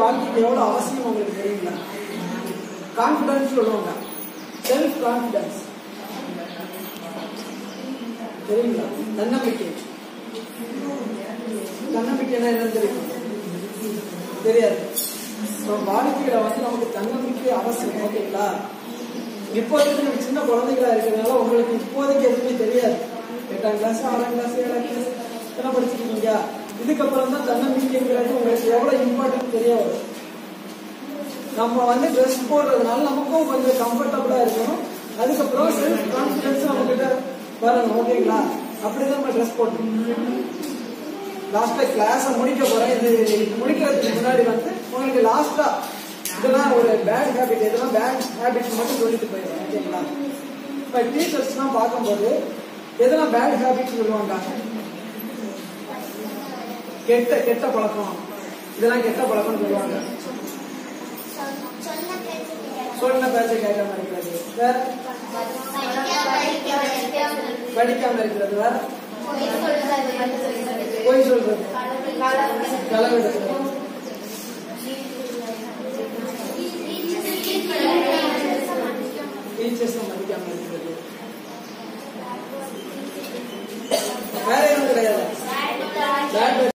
வாழ்க்கைக்கு எவ்வளவு அவசியம் உங்களுக்கு தெரியுங்களா கான்பிடன்ஸ் சொல்லுவாங்க செல்ஃப் கான்பிடன்ஸ் தெரியுங்களா தன்னம்பிக்கை தன்னம்பிக்கைனா என்னன்னு தெரியும் தெரியாது நம்ம வாழ்க்கையில வந்து நமக்கு தன்னம்பிக்கை அவசியம் ஓகேங்களா இப்போதைக்கு நம்ம சின்ன குழந்தைகளா இருக்கிறதுனால உங்களுக்கு இப்போதைக்கு எதுவுமே தெரியாது எட்டாம் கிளாஸ் ஆறாம் கிளாஸ் ஏழாம் கிளாஸ் இதெல்லாம் படிச்சிருக்கீங்க இதுக்கப்புறம் தான் தன்னம்பிக்கைங்கிறது உங்களுக்கு எவ்வளவு இம்பார்ட்டன்ட் தெரிய வரும் நம்ம வந்து ட்ரெஸ் போடுறதுனால நமக்கும் கொஞ்சம் கம்ஃபர்டபுளா இருக்கணும் அதுக்கப்புறம் செல்ஃப் கான்பிடன்ஸ் நம்ம கிட்ட வரணும் ஓகேங்களா அப்படிதான் நம்ம ட்ரெஸ் போடணும் லாஸ்டா கிளாஸ முடிக்க போறேன் இது முடிக்கிறதுக்கு முன்னாடி வந்து உங்களுக்கு லாஸ்டா இதெல்லாம் ஒரு பேட் ஹேபிட் இதெல்லாம் பேட் ஹேபிட் மட்டும் சொல்லிட்டு போயிடுறேன் ஓகேங்களா இப்ப டீச்சர்ஸ்லாம் பார்க்கும்போது எதெல்லாம் பேட் ஹேபிட் சொல்லுவாங்க கெட்ட கெட்ட பழக்கம் இதெல்லாம் கெட்ட பழக்கம் சொல்லுவாங்க சொன்ன பேச்சு சொன்ன பேச்சை கேட்காம இருக்கிறது வேற படிக்காம இருக்கிறது வேற பொய் சொல்றது களவெடுக்கிறது டீச்சர்ஸ் மதிக்காம இருக்கிறது வேற எதுவும் கிடையாது Bad